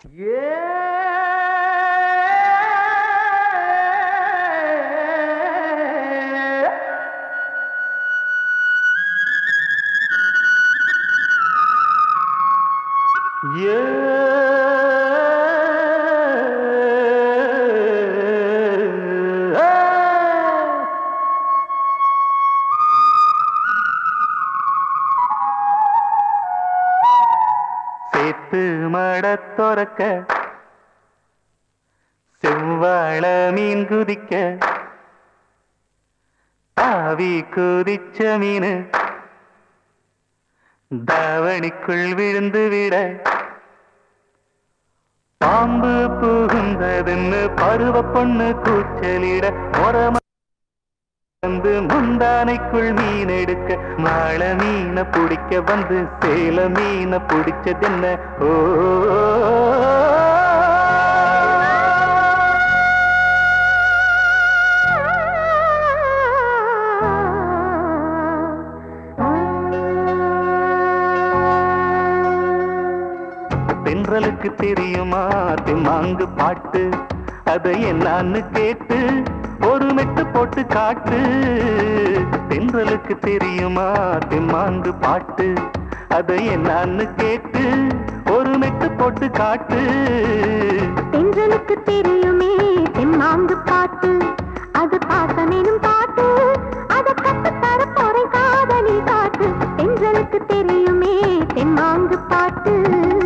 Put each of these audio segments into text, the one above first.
சேத்து மட துறக்க செவ்வாழ மீன் குதிக்க தாவி குதிச்ச மீன் தாவணிக்குள் விழுந்து விட பாம்பு புகுந்ததுன்னு பருவ பொண்ணு கூச்சலிட மொரம வந்து முந்தானைக்குள் மீன் எடுக்க மாள மீனை பிடிக்க வந்து சேல மீனை பிடிச்சதென்ன ஓ தென்றலுக்கு தெரியுமா திம்மாங்கு பாட்டு அதை என்னான்னு கேட்டு ஒரு மெட்டு போட்டு காட்டு தென்றலுக்கு தெரியுமா திம்மாங்கு பாட்டு அதை என்னான்னு கேட்டு ஒரு மெட்டு போட்டு காட்டு தென்றலுக்கு தெரியுமே தெம்மாங்கு பாட்டு அது பாசமேனும் பாட்டு அத கத்து தர போறேன் காதலி காட்டு தென்றலுக்கு தெரியுமே தெம்மாங்கு பாட்டு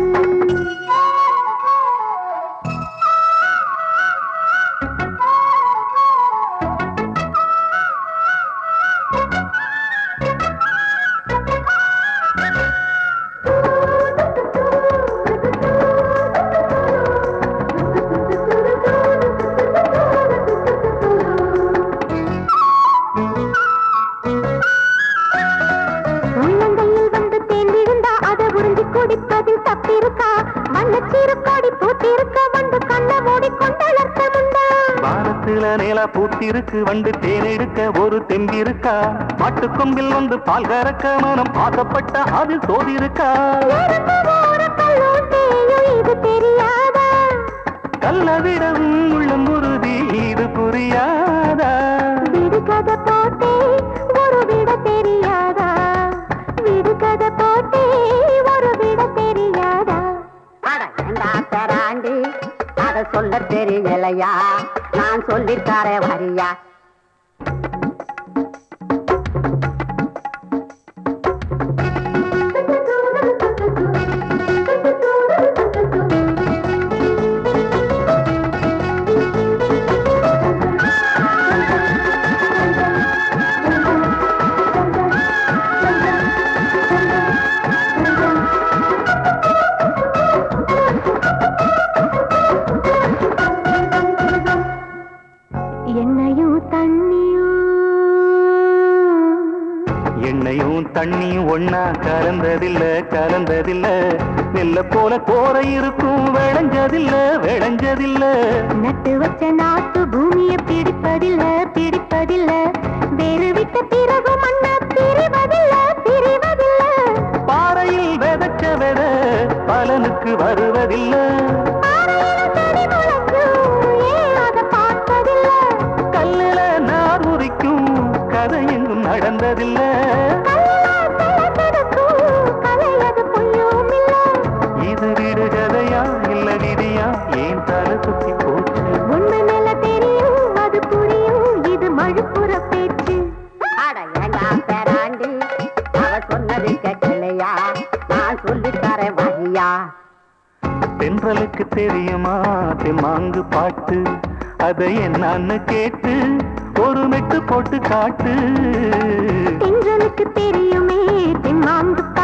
உள்ளங்கையில் வந்து தேன் விழுந்தா அதை உறிஞ்சி குடிப்பதில் தப்பிருக்கா வண்ணச்சீருக்காடி பூத்திருக்க வந்து கண்ணை மூடி கொண்டளர்த்த முண்டா வானத்துல நேலா பூத்திருக்கு வண்டு தேனெடுக்க ஒரு தெம்பிருக்கா மாட்டுக்கொம்பில் வந்து பால் கறக்க மனம் ஆசைப்பட்ட அது சோதிருக்கா நெருப்பு ஊற கல்லூட்டேயும் இது தெரியாதா கல்ல விடவும் உள்ளம் உறுதி இது புரியாதா விடுகதை போட்டே ஒரு விட தெரியாதா விடுகதை போட்டே ஒரு விட தெரியாதா அட ஏண்டா பெறாண்டி அத சொல்ல தெரியலையா நான் சொல்லித்தரேன் வரியா என்னையும் தண்ணியும் எண்ணெயும் தண்ணியும் ஒன்னா கலந்ததில்ல கலந்ததில்ல நெல்ல போல கோர இருக்கும் விளைஞ்சதில்ல விளைஞ்சதில்ல நட்டு வச்ச நாட்டு பூமியை பிடிப்பதில்ல பிடிப்பதில்ல வேறு விட்ட பிறகு மண்ண பிரிவதில்ல பிரிவதில்ல பாறையில் விதைச்ச வித பலனுக்கு வருவதில்ல பாறையில செடி முளைக்கும், ஏன் அதை பார்ப்பதில்ல கல்லுல நார் உரிக்கும் கதை எங்கும் நடந்ததில்ல கல்லுல சில கிடக்கும், கலை அது பொய்யும் இல்ல இது வீடு கதையா இல்ல விதியா ஏன் தலை சுத்தி போச்சு உண்மை மேல தெரியும் அது புரியும் இது மழுப்புற பேச்சு அட ஏண்டா பெறாண்டி அவ சொன்னது கேட்கலையா நான் சொல்லித்தரேன் வரியா தென்றலுக்கு தெரியுமா தெம்மாங்கு பாட்டு அதை என்னான்னு கேட்டு ஒரு மெட்டு போட்டு காட்டு தென்றலுக்கு தெரியுமே தெம்மாங்கு